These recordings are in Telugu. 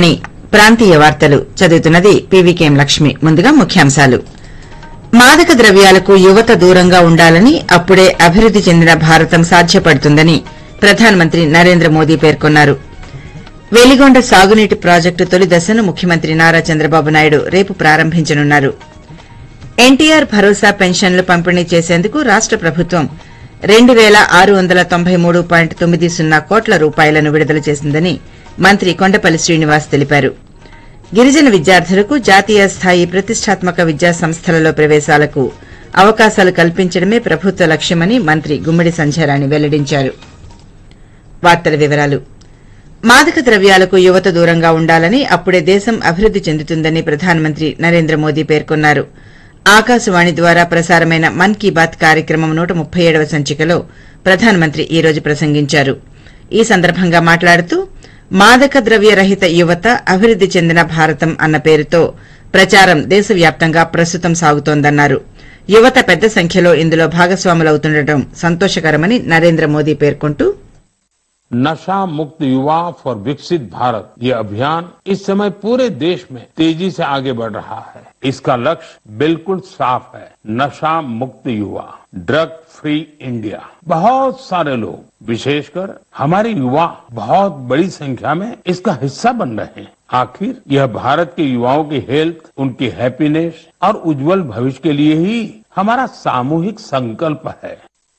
ఆకాశవాణి ప్రాంతీయ వార్తలు చదువుతున్నది పీవీకేఎం లక్ష్మి ముందుగా ముఖ్యాంశాలు మాదక ద్రవ్యాలకు యువత దూరంగా ఉండాలని అప్పుడే అభివృద్ది చెందిన భారతం సాధ్యపడుతుందని ప్రధానమంత్రి నరేంద్ర మోదీ పేర్కొన్నారు వెలిగొండ సాగునీటి ప్రాజెక్టు తొలి దశను ముఖ్యమంత్రి నారా చంద్రబాబు నాయుడు రేపు ప్రారంభించనున్నారు ఎన్టీఆర్ భరోసా పెన్షన్లు పంపిణీ చేసేందుకు రాష్ట ప్రభుత్వం రెండు పేల ఆరు వందల తొంభై మూడు పాయింట్ తొమ్మిది సున్నా కోట్ల రూపాయలను విడుదల చేసిందని మంత్రి కొండపల్లి శ్రీనివాస్ తెలిపారు గిరిజన విద్యార్థులకు జాతీయ స్థాయి ప్రతిష్టాత్మక విద్యా సంస్థలలో ప్రవేశాలకు అవకాశాలు కల్పించడమే ప్రభుత్వ లక్ష్యమని మంత్రి గుమ్మడి సంధ్యారాణి వెల్లడించారు వార్తల వివరాలు మాదక ద్రవ్యాలకు యువత దూరంగా ఉండాలని అప్పుడే దేశం అభివృద్ది చెందుతుందని ప్రధానమంత్రి నరేంద్ర మోదీ పేర్కొన్నారు ఆకాశవాణి ద్వారా ప్రసారమైన మన్ కీ బాత్ కార్యక్రమం నూట ముప్పై ఏడవ సంచికలో ప్రధానమంత్రి ఈ రోజు ప్రసంగించారు ఈ సందర్భంగా మాట్లాడుతూ మాదక ద్రవ్య రహిత యువత అభివృద్ది చెందిన భారతం అన్న పేరుతో ప్రచారం దేశవ్యాప్తంగా ప్రస్తుతం సాగుతోందన్నారు యువత పెద్ద సంఖ్యలో ఇందులో భాగస్వాములవుతుండటం సంతోషకరమని నరేంద్ర మోదీ పేర్కొంటూ नशा मुक्त युवा फॉर विकसित भारत ये अभियान इस समय पूरे देश में तेजी से आगे बढ़ रहा है इसका लक्ष्य बिल्कुल साफ है नशा मुक्त युवा ड्रग फ्री इंडिया बहुत सारे लोग विशेषकर हमारे युवा बहुत बड़ी संख्या में इसका हिस्सा बन रहे हैं आखिर यह भारत के युवाओं की हेल्थ उनकी हैप्पीनेस और उज्जवल भविष्य के लिए ही हमारा सामूहिक संकल्प है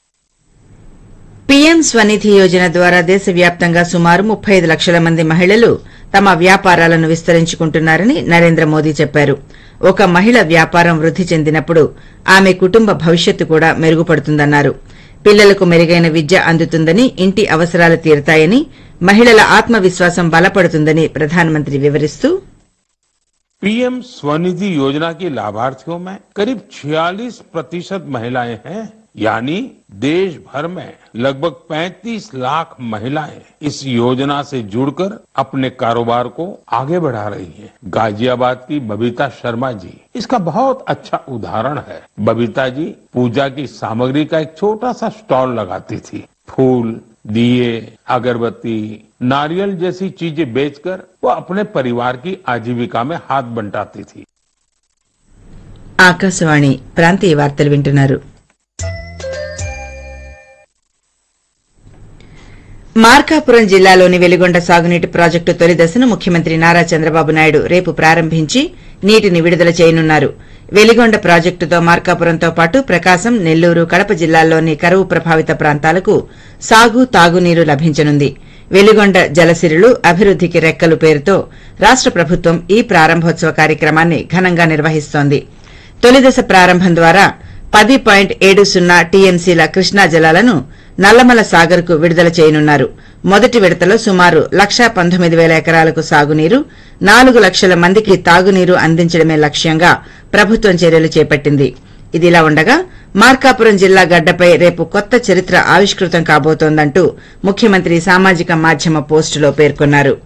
పీఎం స్వనిధి యోజన ద్వారా దేశవ్యాప్తంగా సుమారు ముప్పై ఐదు లక్షల మంది మహిళలు తమ వ్యాపారాలను విస్తరించుకుంటున్నారని నరేంద్ర మోదీ చెప్పారు ఒక మహిళ వ్యాపారం వృద్ది చెందినప్పుడు ఆమె కుటుంబ భవిష్యత్తు కూడా మెరుగుపడుతుందన్నారు పిల్లలకు మెరుగైన విద్య అందుతుందని ఇంటి అవసరాలు తీరతాయని మహిళల ఆత్మవిశ్వాసం బలపడుతుందని ప్రధానమంత్రి వివరిస్తూ पीएम स्वनिधि योजना की लाभार्थियों में करीब 46 प्रतिशत महिलाएं हैं यानी देश भर में लगभग 35 लाख महिलाएं इस योजना से जुड़कर अपने कारोबार को आगे बढ़ा रही हैं। गाजियाबाद की बबीता शर्मा जी इसका बहुत अच्छा उदाहरण है बबीता जी पूजा की सामग्री का एक छोटा सा स्टॉल लगाती थी फूल दिए अगरबत्ती नारियल जैसी चीजें बेचकर वो अपने परिवार की आजीविका में हाथ बंटाती थी ఆకాశవాణి ప్రాంతీయ వార్తలు వింటున్నారు మార్కాపురం జిల్లాలోని వెలిగొండ సాగునీటి ప్రాజెక్టు తొలి దశను ముఖ్యమంత్రి నారా చంద్రబాబు నాయుడు రేపు ప్రారంభించి నీటిని విడుదల చేయనున్నారు వెలిగొండ ప్రాజెక్టుతో మార్కాపురంతో పాటు ప్రకాశం నెల్లూరు కడప జిల్లాల్లోని కరువు ప్రభావిత ప్రాంతాలకు సాగు తాగునీరు లభించనుంది వెలిగొండ జలసిరులు అభివృద్దికి రెక్కలు పేరుతో రాష్ట ప్రభుత్వం ఈ ప్రారంభోత్సవ కార్యక్రమాన్ని ఘనంగా నిర్వహిస్తోంది తొలిదశ ప్రారంభం ద్వారా పది పాయింట్ ఏడు సున్నా టీఎంసీల కృష్ణా జలాలను నల్లమల సాగర్కు విడుదల చేయనున్నారు మొదటి విడతలో సుమారు లక్షా పంతొమ్మిది వేల ఎకరాలకు సాగునీరు నాలుగు లక్షల మందికి తాగునీరు అందించడమే లక్ష్యంగా ప్రభుత్వం చర్యలు చేపట్టింది ఇదిలా ఉండగా మార్కాపురం జిల్లా గడ్డపై రేపు కొత్త చరిత్ర ఆవిష్కృతం కాబోతోందంటూ ముఖ్యమంత్రి సామాజిక మాధ్యమ పోస్టులో పేర్కొన్నారు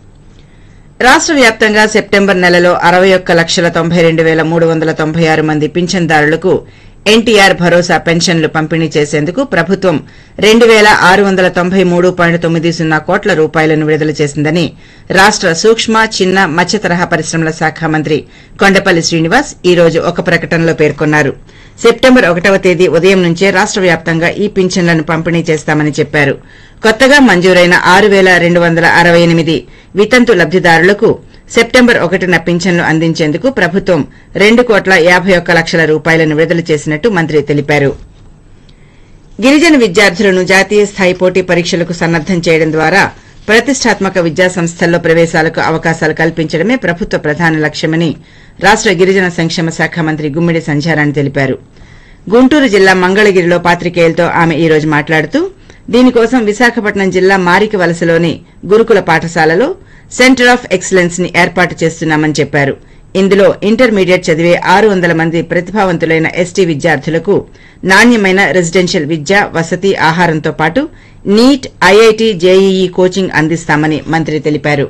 రాష్ట వ్యాప్తంగా సెప్టెంబర్ నెలలో అరవై ఒక్క లక్షల తొంభై రెండు వేల మూడు వందల తొంభై ఆరు మంది పింఛన్దారులకు ఎన్టీఆర్ భరోసా పెన్షన్లు పంపిణీ చేసేందుకు ప్రభుత్వం రెండు వేల ఆరు వందల తొంభై మూడు పాయింట్ తొమ్మిది సున్నా కోట్ల రూపాయలను విడుదల చేసిందని రాష్ట సూక్ష్మ చిన్న మత్స్య తరహా పరిశ్రమల శాఖ మంత్రి కొండపల్లి శ్రీనివాస్ ఈ రోజు ఒక ప్రకటనలో పేర్కొన్నారు సెప్టెంబర్ ఒకటవ తేదీ ఉదయం నుంచే రాష్ట వ్యాప్తంగా ఈ పింఛన్లను పంపిణీ చేస్తామని చెప్పారు కొత్తగా మంజూరైన ఆరు వేల రెండు వందల అరవై ఎనిమిది వితంతు లబ్దిదారులకు సెప్టెంబర్ ఒకటిన పింఛన్లు అందించేందుకు ప్రభుత్వం రెండు కోట్ల యాభై ఒక్క లక్షల రూపాయలను విడుదల చేసినట్టు మంత్రి తెలిపారు గిరిజన విద్యార్థులను జాతీయ స్థాయి పోటీ పరీక్షలకు సన్నద్దం చేయడం ద్వారా ప్రతిష్టాత్మక విద్యా సంస్థల్లో ప్రవేశాలకు అవకాశాలు కల్పించడమే ప్రభుత్వ ప్రధాన లక్ష్యమని రాష్ట గిరిజన సంక్షేమ శాఖ మంత్రి గుమ్మిడి సంధ్యారాణి తెలిపారు గుంటూరు జిల్లా మంగళగిరిలో పాత్రికేయులతో ఆమె ఈ రోజు మాట్లాడుతూ దీనికోసం విశాఖపట్నం జిల్లా మారిక వలసలోని గురుకుల పాఠశాలలో సెంటర్ ఆఫ్ ఎక్సలెన్స్ ని ఏర్పాటు చేస్తున్నామని చెప్పారు ఇందులో ఇంటర్మీడియట్ చదివే ఆరు వందల మంది ప్రతిభావంతులైన ఎస్టీ విద్యార్థులకు నాణ్యమైన రెసిడెన్షియల్ విద్య వసతి ఆహారంతో పాటు నీట్ ఐఐటి జేఈఈ కోచింగ్ అందిస్తామని మంత్రి తెలిపారు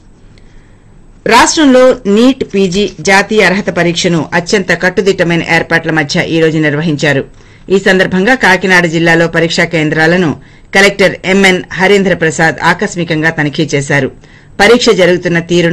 రాష్టంలో నీట్ పీజీ జాతీయ అర్హత పరీక్షను అత్యంత కట్టుదిట్టమైన ఏర్పాట్ల మధ్య ఈ రోజు నిర్వహించారు ఈ సందర్భంగా కాకినాడ జిల్లాలో పరీక్షా కేంద్రాలను కలెక్టర్ ఎంఎన్ హరీంద్ర ప్రసాద్ ఆకస్మికంగా తనిఖీ చేశారు పరీక్ష జరుగుతున్న తీరును